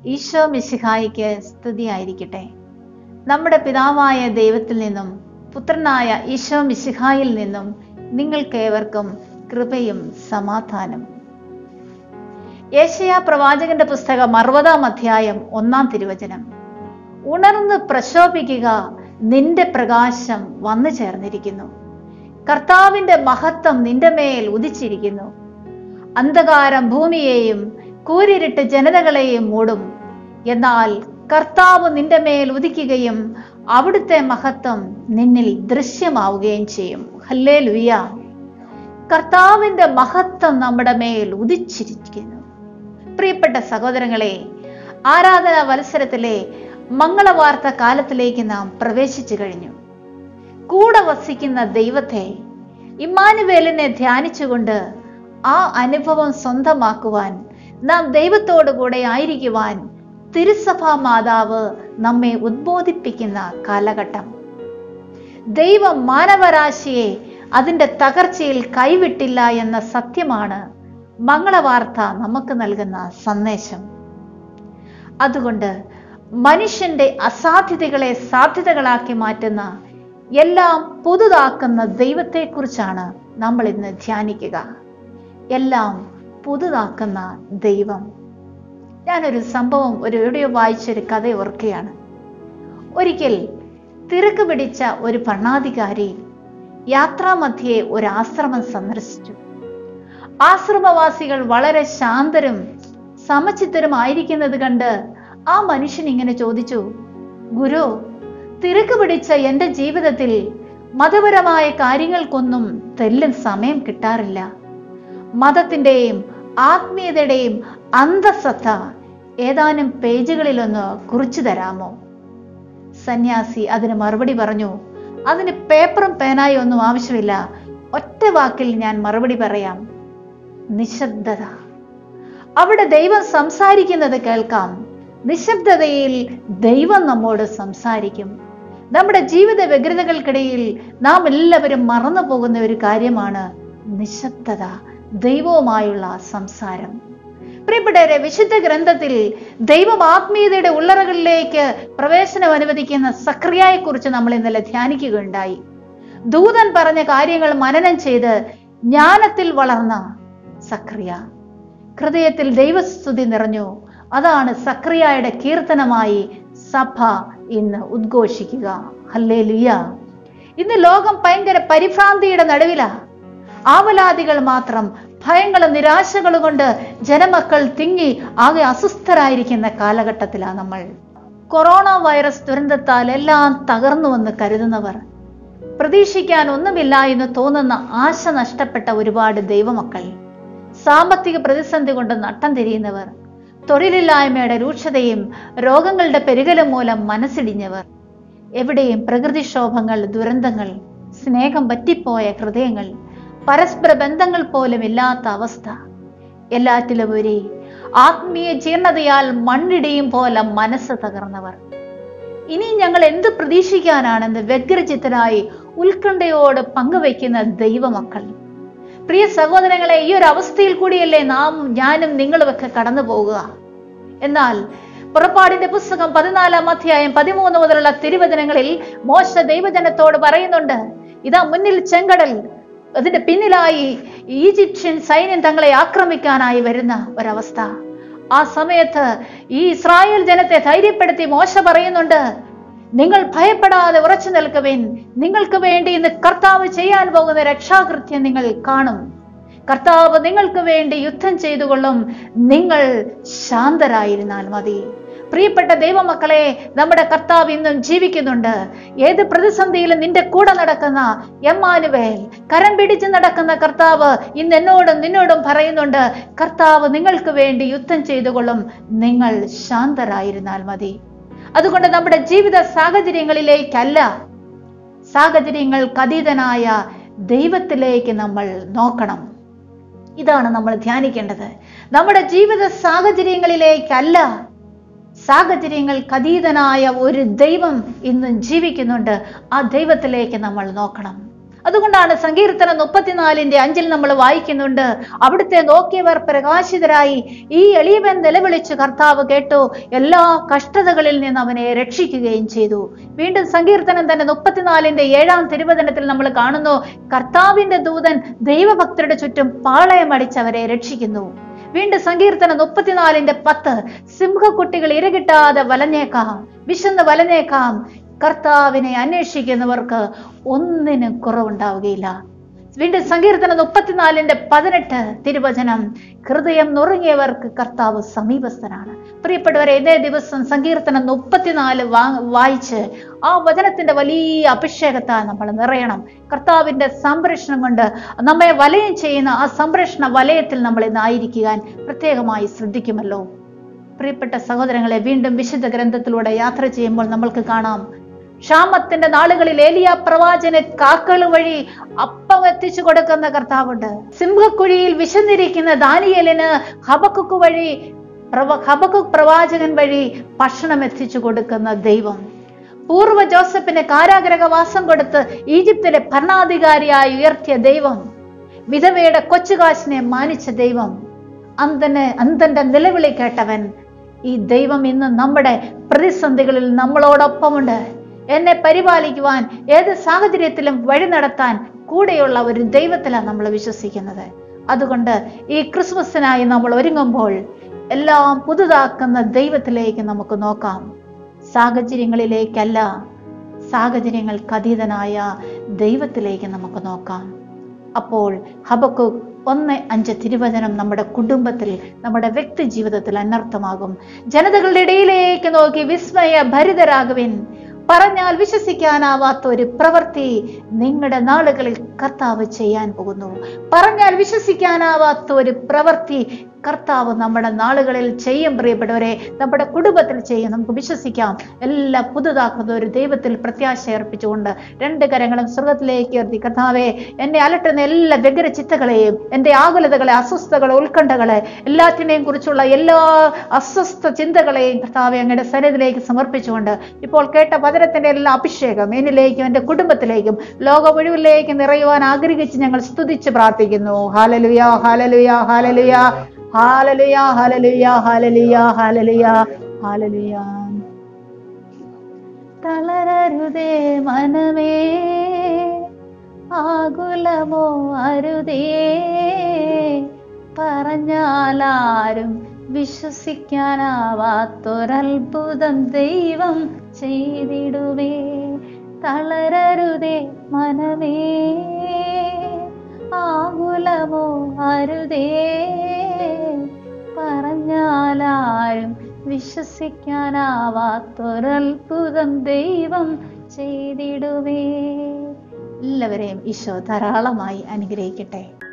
ഈശോ മിശിഹായിക്ക് സ്തുതിയായിരിക്കട്ടെ നമ്മുടെ പിതാവായ ദൈവത്തിൽ നിന്നും പുത്രനായ ഈശോ മിശിഹായിൽ നിന്നും നിങ്ങൾക്കേവർക്കും കൃപയും സമാധാനം ഏഷ്യ പ്രവാചകന്റെ പുസ്തകം അറുപതാം അധ്യായം ഒന്നാം തിരുവചനം ഉണർന്ന് പ്രശോഭിക്കുക നിന്റെ പ്രകാശം വന്നു ചേർന്നിരിക്കുന്നു കർത്താവിന്റെ മഹത്വം നിന്റെ മേൽ ഉദിച്ചിരിക്കുന്നു അന്ധകാരം ഭൂമിയെയും കൂരിരുട്ട് ജനതകളെയും മൂടും എന്നാൽ കർത്താവ് നിന്റെ മേൽ ഉദിക്കുകയും അവിടുത്തെ മഹത്വം നിന്നിൽ ദൃശ്യമാവുകയും ചെയ്യും ഹല്ലേ ലുയ്യ കർത്താവിന്റെ മഹത്വം നമ്മുടെ മേൽ ഉദിച്ചിരിക്കുന്നു പ്രിയപ്പെട്ട സഹോദരങ്ങളെ ആരാധന വത്സരത്തിലെ മംഗളവാർത്ത കാലത്തിലേക്ക് നാം പ്രവേശിച്ചു കഴിഞ്ഞു കൂടെ വസിക്കുന്ന ദൈവത്തെ ഇമ്മാനുവേലിനെ ധ്യാനിച്ചുകൊണ്ട് ആ അനുഭവം സ്വന്തമാക്കുവാൻ നാം ദൈവത്തോടു കൂടെ ആയിരിക്കുവാൻ തിരുസഭാ മാതാവ് നമ്മെ ഉദ്ബോധിപ്പിക്കുന്ന കാലഘട്ടം ദൈവം മാനവരാശിയെ അതിൻ്റെ തകർച്ചയിൽ കൈവിട്ടില്ല എന്ന സത്യമാണ് മംഗളവാർത്ത നമുക്ക് നൽകുന്ന സന്ദേശം അതുകൊണ്ട് മനുഷ്യന്റെ അസാധ്യതകളെ സാധ്യതകളാക്കി മാറ്റുന്ന എല്ലാം പുതുതാക്കുന്ന ദൈവത്തെക്കുറിച്ചാണ് നമ്മൾ ഇന്ന് ധ്യാനിക്കുക എല്ലാം പുതുതാക്കുന്ന ദൈവം ഞാനൊരു സംഭവം ഒരു എവിടെയോ വായിച്ചൊരു കഥ ഓർക്കുകയാണ് ഒരിക്കൽ തിരക്ക് പിടിച്ച ഒരു ഭരണാധികാരി യാത്രാമധ്യേ ഒരു ആശ്രമം സന്ദർശിച്ചു ആശ്രമവാസികൾ വളരെ ശാന്തരും സമചിത്തരുമായിരിക്കുന്നത് കണ്ട് ആ മനുഷ്യൻ ഇങ്ങനെ ചോദിച്ചു ഗുരു തിരക്ക് പിടിച്ച എൻ്റെ ജീവിതത്തിൽ മതപരമായ കാര്യങ്ങൾക്കൊന്നും തെല്ലും സമയം കിട്ടാറില്ല മതത്തിൻ്റെയും ആത്മീയതയുടെയും അന്തസത്ത ഏതാനും പേജുകളിലൊന്ന് കുറിച്ചു തരാമോ സന്യാസി അതിന് മറുപടി പറഞ്ഞു അതിന് പേപ്പറും പേനായി ഒന്നും ആവശ്യമില്ല ഒറ്റ വാക്കിൽ ഞാൻ മറുപടി പറയാം നിശബ്ദത അവിടെ ദൈവം സംസാരിക്കുന്നത് കേൾക്കാം നിശബ്ദതയിൽ ദൈവം നമ്മോട് സംസാരിക്കും നമ്മുടെ ജീവിത വ്യഗ്രതകൾക്കിടയിൽ നാം എല്ലാവരും മറന്നു പോകുന്ന ഒരു കാര്യമാണ് നിശബ്ദത ദൈവവുമായുള്ള സംസാരം പ്രിയപ്പെട്ടവരെ വിശുദ്ധ ഗ്രന്ഥത്തിൽ ദൈവം ആത്മീയതയുടെ ഉള്ളറകളിലേക്ക് പ്രവേശനം അനുവദിക്കുന്ന സക്രിയയെ കുറിച്ച് നമ്മൾ ഇന്നലെ ധ്യാനിക്കുകയുണ്ടായി ദൂതൻ പറഞ്ഞ കാര്യങ്ങൾ മനനം ചെയ്ത് ജ്ഞാനത്തിൽ വളർന്ന സക്രിയ ഹൃദയത്തിൽ ദൈവസ്തുതി നിറഞ്ഞു അതാണ് സക്രിയയുടെ കീർത്തനമായി സഭ ഇന്ന് ഉദ്ഘോഷിക്കുക ഹല്ലേ ലുയ ഇന്ന് ലോകം ഭയങ്കര പരിഭ്രാന്തിയുടെ നടുവിലാ ആവലാദികൾ മാത്രം ഭയങ്ങളും നിരാശകളും കൊണ്ട് ജനമക്കൾ തിങ്ങി ആകെ അസ്വസ്ഥരായിരിക്കുന്ന കാലഘട്ടത്തിലാണ് നമ്മൾ കൊറോണ വൈറസ് ദുരന്തത്താൽ എല്ലാം തകർന്നുവെന്ന് കരുതുന്നവർ പ്രതീക്ഷിക്കാൻ ഒന്നുമില്ല എന്ന് തോന്നുന്ന ആശ നഷ്ടപ്പെട്ട ഒരുപാട് ദൈവമക്കൾ സാമ്പത്തിക പ്രതിസന്ധി കൊണ്ട് നട്ടം തിരിയുന്നവർ തൊഴിലില്ലായ്മയുടെ രൂക്ഷതയും രോഗങ്ങളുടെ പെരുകലും മൂലം മനസ്സിടിഞ്ഞവർ എവിടെയും പ്രകൃതിക്ഷോഭങ്ങൾ ദുരന്തങ്ങൾ സ്നേഹം പറ്റിപ്പോയ ഹൃദയങ്ങൾ പരസ്പര ബന്ധങ്ങൾ പോലും ഇല്ലാത്ത അവസ്ഥ എല്ലാറ്റിലുപരി ആത്മീയ ജീർണതയാൽ മണ്ണിടിയും പോലെ മനസ്സ് തകർന്നവർ ഇനി ഞങ്ങൾ എന്ത് പ്രതീക്ഷിക്കാനാണെന്ന് വ്യഗ്രചിത്തരായി ഉത്കണ്ഠയോട് പങ്കുവയ്ക്കുന്ന ദൈവമക്കൾ പ്രിയ സഹോദരങ്ങളെ ഈ ഒരു അവസ്ഥയിൽ കൂടിയല്ലേ നാം ഞാനും നിങ്ങളുമൊക്കെ കടന്നു പോകുക എന്നാൽ പുറപ്പാടിന്റെ പുസ്തകം പതിനാലാം അധ്യായം പതിമൂന്ന് മുതലുള്ള തിരുവചനങ്ങളിൽ മോശ ദൈവജനത്തോട് പറയുന്നുണ്ട് ഇതാ മുന്നിൽ ചെങ്കടൽ അതിന്റെ പിന്നിലായി ഈജിപ്ഷ്യൻ സൈന്യം തങ്ങളെ ആക്രമിക്കാനായി വരുന്ന ഒരവസ്ഥ ആ സമയത്ത് ഈ ഇസ്രായേൽ ജനത്തെ ധൈര്യപ്പെടുത്തി മോശ പറയുന്നുണ്ട് നിങ്ങൾ ഭയപ്പെടാതെ ഉറച്ചു നിൽക്കുവിൻ നിങ്ങൾക്ക് വേണ്ടി ഇന്ന് കർത്താവ് ചെയ്യാൻ പോകുന്ന രക്ഷാകൃത്യം നിങ്ങൾ കാണും കർത്താവ് നിങ്ങൾക്ക് വേണ്ടി യുദ്ധം ചെയ്തുകൊള്ളും നിങ്ങൾ ശാന്തരായിരുന്നാൽ മതി പ്രിയപ്പെട്ട ദൈവമക്കളെ നമ്മുടെ കർത്താവ് ഇന്നും ജീവിക്കുന്നുണ്ട് ഏത് പ്രതിസന്ധിയിലും നിന്റെ കൂടെ നടക്കുന്ന എമ്മാനുവേൽ കരം പിടിച്ച് നടക്കുന്ന കർത്താവ് ഇന്ന് എന്നോടും നിന്നോടും പറയുന്നുണ്ട് കർത്താവ് നിങ്ങൾക്ക് വേണ്ടി യുദ്ധം ചെയ്തുകൊള്ളും നിങ്ങൾ ശാന്തരായിരുന്നാൽ മതി അതുകൊണ്ട് നമ്മുടെ ജീവിത സാഹചര്യങ്ങളിലേക്കല്ല സാഹചര്യങ്ങൾക്ക് അതീതനായ ദൈവത്തിലേക്ക് നമ്മൾ നോക്കണം ഇതാണ് നമ്മൾ ധ്യാനിക്കേണ്ടത് നമ്മുടെ ജീവിത സാഹചര്യങ്ങളിലേക്കല്ല സാഹചര്യങ്ങൾക്ക് അതീതനായ ഒരു ദൈവം ഇന്ന് ജീവിക്കുന്നുണ്ട് ആ ദൈവത്തിലേക്ക് നമ്മൾ നോക്കണം അതുകൊണ്ടാണ് സങ്കീർത്തനം മുപ്പത്തിനാലിന്റെ അഞ്ചിൽ നമ്മൾ വായിക്കുന്നുണ്ട് അവിടുത്തെ നോക്കിയവർ പ്രകാശിതരായി ഈ എളിയവൻ നിലവിളിച്ചു കർത്താവ് കേട്ടു എല്ലാ കഷ്ടതകളിൽ നിന്ന് അവനെ രക്ഷിക്കുകയും ചെയ്തു വീണ്ടും സങ്കീർത്തനം തന്നെ മുപ്പത്തിനാലിന്റെ ഏഴാം തിരുവചനത്തിൽ നമ്മൾ കാണുന്നു കർത്താവിന്റെ ദൂതൻ ദൈവഭക്തരുടെ ചുറ്റും പാളയമടിച്ചവരെ രക്ഷിക്കുന്നു വീണ്ടും സങ്കീർത്തനം മുപ്പത്തിനാലിന്റെ പത്ത് സിംഹക്കുട്ടികൾ ഇരകിട്ടാതെ വലഞ്ഞേക്കാം വിശന്ന് വലഞ്ഞേക്കാം കർത്താവിനെ അന്വേഷിക്കുന്നവർക്ക് ഒന്നിനും കുറവുണ്ടാവുകയില്ല വീണ്ടും സങ്കീർത്തനം മുപ്പത്തിനാലിന്റെ പതിനെട്ട് തിരുവചനം ഹൃദയം നുറുങ്ങിയവർക്ക് കർത്താവ് സമീപസ്ഥനാണ് പ്രിയപ്പെട്ടവരെ ഇതേ ദിവസം സങ്കീർത്തനം മുപ്പത്തിനാല് വാ വായിച്ച് ആ വചനത്തിന്റെ വലിയ അഭിഷേകത്താൽ നമ്മൾ നിറയണം കർത്താവിന്റെ സംരക്ഷണം കൊണ്ട് നമ്മെ വലയം ചെയ്യുന്ന ആ സംരക്ഷണ വലയത്തിൽ നമ്മൾ ഇന്നായിരിക്കാൻ പ്രത്യേകമായി ശ്രദ്ധിക്കുമല്ലോ പ്രിയപ്പെട്ട സഹോദരങ്ങളെ വീണ്ടും വിശുദ്ധ ഗ്രന്ഥത്തിലൂടെ യാത്ര ചെയ്യുമ്പോൾ നമ്മൾക്ക് കാണാം ക്ഷാമത്തിന്റെ നാളുകളിൽ ഏലിയ പ്രവാചന് കാക്കൾ വഴി അപ്പം എത്തിച്ചു കൊടുക്കുന്ന കർത്താവുണ്ട് സിംഹക്കുഴിയിൽ വിശന്നിരിക്കുന്ന ദാനിയലിന് ഹബക്കുക്ക് വഴി പ്രവ ഹബക്കുക്ക് പ്രവാചകൻ വഴി ഭക്ഷണം എത്തിച്ചു കൊടുക്കുന്ന ദൈവം പൂർവ്വ ജോസഫിന് കാരാഗ്രഹവാസം കൊടുത്ത് ഈജിപ്തിലെ ഭരണാധികാരിയായി ഉയർത്തിയ ദൈവം വിധവയുടെ കൊച്ചുകാശിനെ മാനിച്ച ദൈവം അന്തന് അന്തന്റെ നിലവിളി കേട്ടവൻ ഈ ദൈവം ഇന്ന് നമ്മുടെ പ്രതിസന്ധികളിൽ നമ്മളോടൊപ്പമുണ്ട് എന്നെ പരിപാലിക്കുവാൻ ഏത് സാഹചര്യത്തിലും വഴി നടത്താൻ കൂടെയുള്ള ഒരു ദൈവത്തിലാണ് നമ്മൾ വിശ്വസിക്കുന്നത് അതുകൊണ്ട് ഈ ക്രിസ്മസിനായി നമ്മൾ ഒരുങ്ങുമ്പോൾ എല്ലാം പുതുതാക്കുന്ന ദൈവത്തിലേക്ക് നമുക്ക് നോക്കാം സാഹചര്യങ്ങളിലേക്കല്ല സാഹചര്യങ്ങൾക്ക് അതീതനായ ദൈവത്തിലേക്ക് നമുക്ക് നോക്കാം അപ്പോൾ ഹബക്കു ഒന്ന് അഞ്ച് തിരുവചനം നമ്മുടെ കുടുംബത്തിൽ നമ്മുടെ വ്യക്തി ജീവിതത്തിൽ അനർത്ഥമാകും ജനതകളുടെ ഇടയിലേക്ക് നോക്കി വിസ്മയ ഭരിതരാകുവിൻ പറഞ്ഞാൽ വിശ്വസിക്കാനാവാത്ത ഒരു പ്രവൃത്തി നിങ്ങളുടെ നാളുകളിൽ കർത്താവ് ചെയ്യാൻ പോകുന്നു പറഞ്ഞാൽ വിശ്വസിക്കാനാവാത്ത ഒരു പ്രവൃത്തി കർത്താവ് നമ്മുടെ നാളുകളിൽ ചെയ്യും പ്രിയപ്പെട്ടവരെ നമ്മുടെ കുടുംബത്തിൽ ചെയ്യും നമുക്ക് വിശ്വസിക്കാം എല്ലാം പുതുതാക്കുന്ന ഒരു ദൈവത്തിൽ പ്രത്യാശ അർപ്പിച്ചുകൊണ്ട് രണ്ട് കരങ്ങളും സ്വർഗത്തിലേക്ക് ഉയർത്തി കർത്താവെ എന്നെ അലട്ടുന്ന എല്ലാ വ്യഗ്ര ചിത്തകളെയും എൻ്റെ ആകുലതകളെ അസ്വസ്ഥകളെ ഉത്കണ്ഠകളെ എല്ലാത്തിനെയും കുറിച്ചുള്ള എല്ലാ അസ്വസ്ഥ ചിന്തകളെയും കർത്താവെ അങ്ങയുടെ സന്നിധിയിലേക്ക് സമർപ്പിച്ചുകൊണ്ട് ഇപ്പോൾ കേട്ട വചനത്തിന്റെ എല്ലാ അഭിഷേകം എന്നിലേക്കും എൻ്റെ കുടുംബത്തിലേക്കും ലോക മുഴുവനിലേക്കും നിറയുവാൻ ആഗ്രഹിച്ച് ഞങ്ങൾ സ്തുതിച്ച് പ്രാർത്ഥിക്കുന്നു ഹാലലുയ ഹാലലുയ ഹാലലുയ ഹാലലുയ ഹാലലുയ ഹാലലുയ ഹാലലുയ ഹാലലുയ തളരരുതേ മനമേ ആകുലമോ അരുതേ പറഞ്ഞാലാരും വിശ്വസിക്കാനാവാത്തൊരത്ഭുതം ദൈവം ചെയ്തിടുമേ തളരരുതേ മനമേ ആകുലമോ അരുതേ പറഞ്ഞാലാരും വിശ്വസിക്കാനാവാത്തൊരത്ഭുതം ദൈവം ചെയ്തിടുമേ എല്ലാവരെയും ഈശോ ധാരാളമായി അനുഗ്രഹിക്കട്ടെ